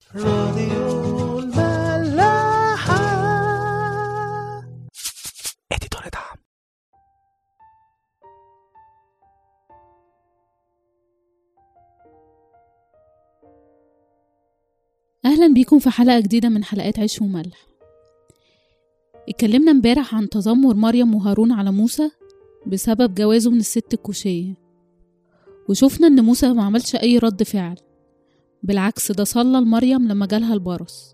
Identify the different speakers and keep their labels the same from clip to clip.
Speaker 1: راديو الملاحة اديتور دعم
Speaker 2: أهلا بيكم في حلقة جديدة من حلقات عيش وملح اتكلمنا امبارح عن تذمر مريم وهارون على موسى بسبب جوازه من الست الكوشية وشفنا ان موسى ما عملش اي رد فعل بالعكس ده صلى لمريم لما جالها البرص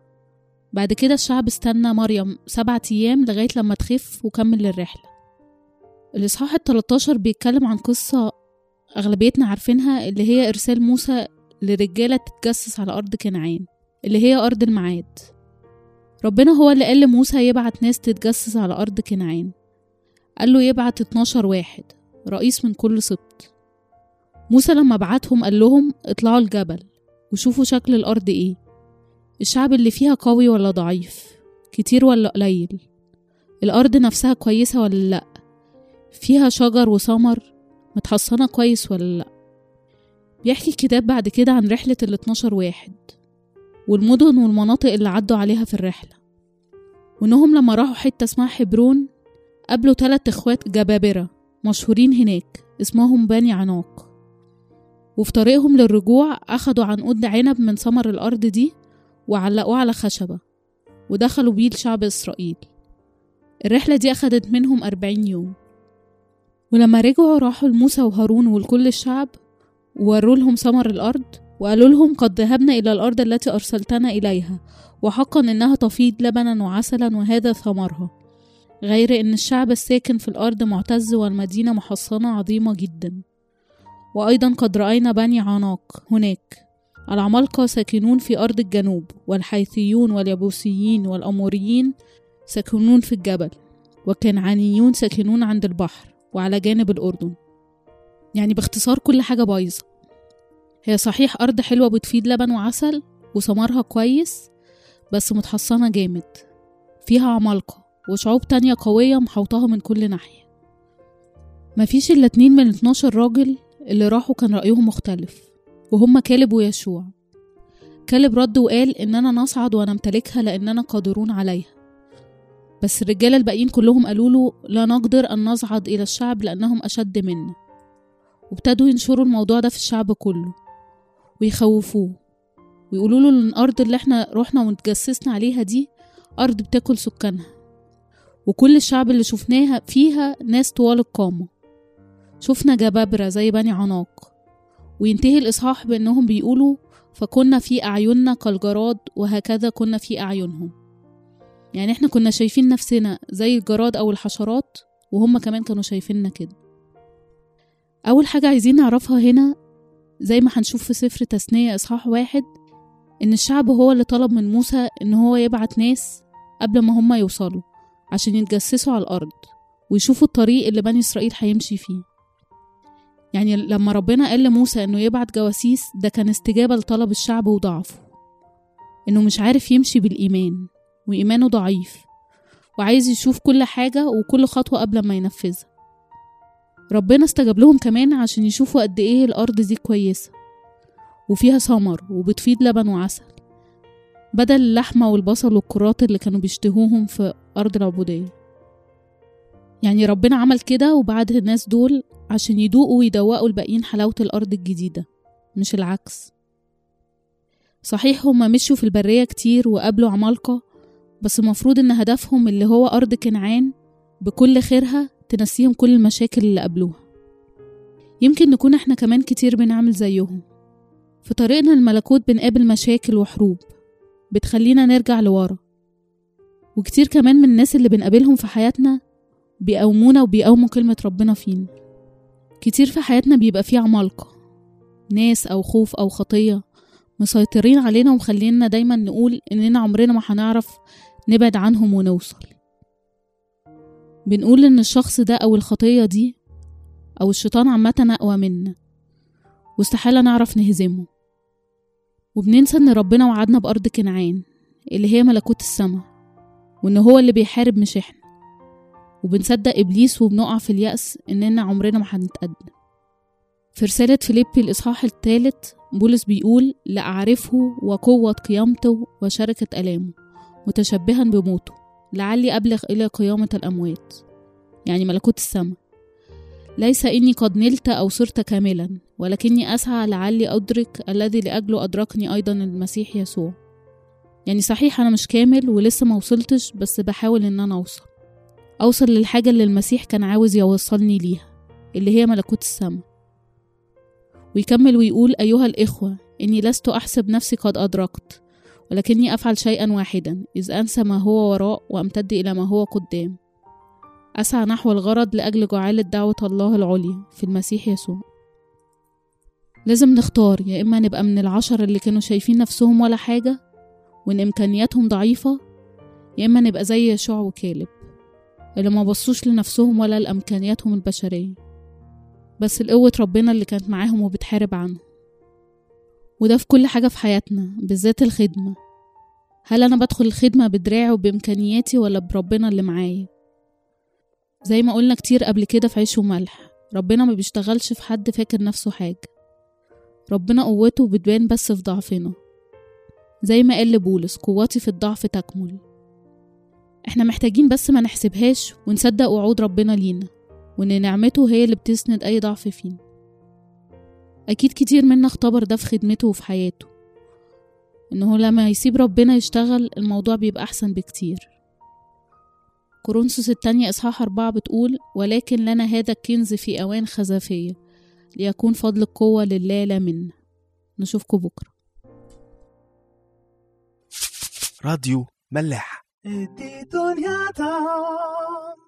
Speaker 2: بعد كده الشعب استنى مريم سبعة أيام لغاية لما تخف وكمل الرحلة الإصحاح التلاتاشر بيتكلم عن قصة أغلبيتنا عارفينها اللي هي إرسال موسى لرجالة تتجسس على أرض كنعان اللي هي أرض الميعاد ربنا هو اللي قال لموسى يبعت ناس تتجسس على أرض كنعان قال له يبعت 12 واحد رئيس من كل سبط موسى لما بعتهم قال لهم اطلعوا الجبل وشوفوا شكل الأرض ايه الشعب اللي فيها قوي ولا ضعيف كتير ولا قليل الأرض نفسها كويسة ولا لأ فيها شجر وثمر متحصنة كويس ولا لأ بيحكي الكتاب بعد كده عن رحلة ال 12 واحد والمدن والمناطق اللي عدوا عليها في الرحلة وإنهم لما راحوا حتة اسمها حبرون قابلوا تلات إخوات جبابرة مشهورين هناك اسمهم بني عناق وفي طريقهم للرجوع أخدوا عنقود عنب من ثمر الأرض دي وعلقوه على خشبة ودخلوا بيه لشعب إسرائيل الرحلة دي أخدت منهم أربعين يوم ولما رجعوا راحوا لموسى وهارون ولكل الشعب ووروا لهم ثمر الأرض وقالوا لهم قد ذهبنا إلى الأرض التي أرسلتنا إليها وحقا إنها تفيض لبنا وعسلا وهذا ثمرها غير إن الشعب الساكن في الأرض معتز والمدينة محصنة عظيمة جدا وأيضا قد رأينا بني عناق هناك العمالقة ساكنون في أرض الجنوب والحيثيون واليبوسيين والأموريين ساكنون في الجبل والكنعانيون ساكنون عند البحر وعلى جانب الأردن يعني باختصار كل حاجة بايظة هي صحيح أرض حلوة بتفيد لبن وعسل وثمرها كويس بس متحصنة جامد فيها عمالقة وشعوب تانية قوية محوطاها من كل ناحية مفيش إلا اتنين من اتناشر راجل اللي راحوا كان رأيهم مختلف وهما كالب ويشوع كالب رد وقال إننا نصعد ونمتلكها لأننا قادرون عليها بس الرجالة الباقيين كلهم قالوا له لا نقدر أن نصعد إلى الشعب لأنهم أشد منا وابتدوا ينشروا الموضوع ده في الشعب كله ويخوفوه ويقولوا له إن الأرض اللي احنا رحنا وتجسسنا عليها دي أرض بتاكل سكانها وكل الشعب اللي شفناها فيها ناس طوال القامة شفنا جبابرة زي بني عناق وينتهي الإصحاح بأنهم بيقولوا فكنا في أعيننا كالجراد وهكذا كنا في أعينهم يعني احنا كنا شايفين نفسنا زي الجراد أو الحشرات وهم كمان كانوا شايفيننا كده أول حاجة عايزين نعرفها هنا زي ما هنشوف في سفر تثنية إصحاح واحد إن الشعب هو اللي طلب من موسى إن هو يبعت ناس قبل ما هما يوصلوا عشان يتجسسوا على الأرض ويشوفوا الطريق اللي بني إسرائيل هيمشي فيه يعني لما ربنا قال لموسى إنه يبعت جواسيس ده كان استجابة لطلب الشعب وضعفه إنه مش عارف يمشي بالإيمان وإيمانه ضعيف وعايز يشوف كل حاجة وكل خطوة قبل ما ينفذها ربنا استجاب لهم كمان عشان يشوفوا قد إيه الأرض دي كويسة وفيها ثمر وبتفيد لبن وعسل بدل اللحمة والبصل والكرات اللي كانوا بيشتهوهم في أرض العبودية يعني ربنا عمل كده وبعد الناس دول عشان يدوقوا ويدوقوا الباقيين حلاوة الأرض الجديدة مش العكس صحيح هما مشوا في البرية كتير وقابلوا عمالقة بس المفروض إن هدفهم اللي هو أرض كنعان بكل خيرها تنسيهم كل المشاكل اللي قابلوها يمكن نكون احنا كمان كتير بنعمل زيهم في طريقنا الملكوت بنقابل مشاكل وحروب بتخلينا نرجع لورا وكتير كمان من الناس اللي بنقابلهم في حياتنا بيقومونا وبيقوموا كلمة ربنا فينا كتير في حياتنا بيبقى فيه عمالقة ناس أو خوف أو خطية مسيطرين علينا ومخلينا دايما نقول إننا عمرنا ما هنعرف نبعد عنهم ونوصل بنقول إن الشخص ده أو الخطية دي أو الشيطان عامة أقوى منا واستحالة نعرف نهزمه وبننسى إن ربنا وعدنا بأرض كنعان اللي هي ملكوت السما وإن هو اللي بيحارب مش إحنا وبنصدق إبليس وبنقع في اليأس إننا عمرنا ما هنتقدم في رسالة فيليبي الإصحاح الثالث بولس بيقول لأعرفه وقوة قيامته وشركة ألامه متشبها بموته لعلي أبلغ إلى قيامة الأموات يعني ملكوت السماء ليس إني قد نلت أو صرت كاملا ولكني أسعى لعلي أدرك الذي لأجله أدركني أيضا المسيح يسوع يعني صحيح أنا مش كامل ولسه ما وصلتش بس بحاول إن أنا أوصل أوصل للحاجة اللي المسيح كان عاوز يوصلني ليها اللي هي ملكوت السماء ويكمل ويقول أيها الإخوة إني لست أحسب نفسي قد أدركت ولكني أفعل شيئا واحدا إذ أنسى ما هو وراء وأمتد إلى ما هو قدام أسعى نحو الغرض لأجل جعالة دعوة الله العليا في المسيح يسوع لازم نختار يا إما نبقى من العشر اللي كانوا شايفين نفسهم ولا حاجة وإن إمكانياتهم ضعيفة يا إما نبقى زي يشوع وكالب اللي ما بصوش لنفسهم ولا لإمكانياتهم البشرية بس لقوة ربنا اللي كانت معاهم وبتحارب عنهم وده في كل حاجة في حياتنا بالذات الخدمة هل أنا بدخل الخدمة بدراعي وبإمكانياتي ولا بربنا اللي معايا زي ما قلنا كتير قبل كده في عيش وملح ربنا ما بيشتغلش في حد فاكر نفسه حاجة ربنا قوته بتبان بس في ضعفنا زي ما قال لبولس قوتي في الضعف تكمل احنا محتاجين بس ما نحسبهاش ونصدق وعود ربنا لينا وإن نعمته هي اللي بتسند أي ضعف فينا أكيد كتير منا اختبر ده في خدمته وفي حياته إنه لما يسيب ربنا يشتغل الموضوع بيبقى أحسن بكتير كورنثوس التانية إصحاح أربعة بتقول ولكن لنا هذا الكنز في أوان خزفية ليكون فضل القوة لله لا منا نشوفكم بكرة
Speaker 1: راديو ملاح
Speaker 3: دي دنيا تعم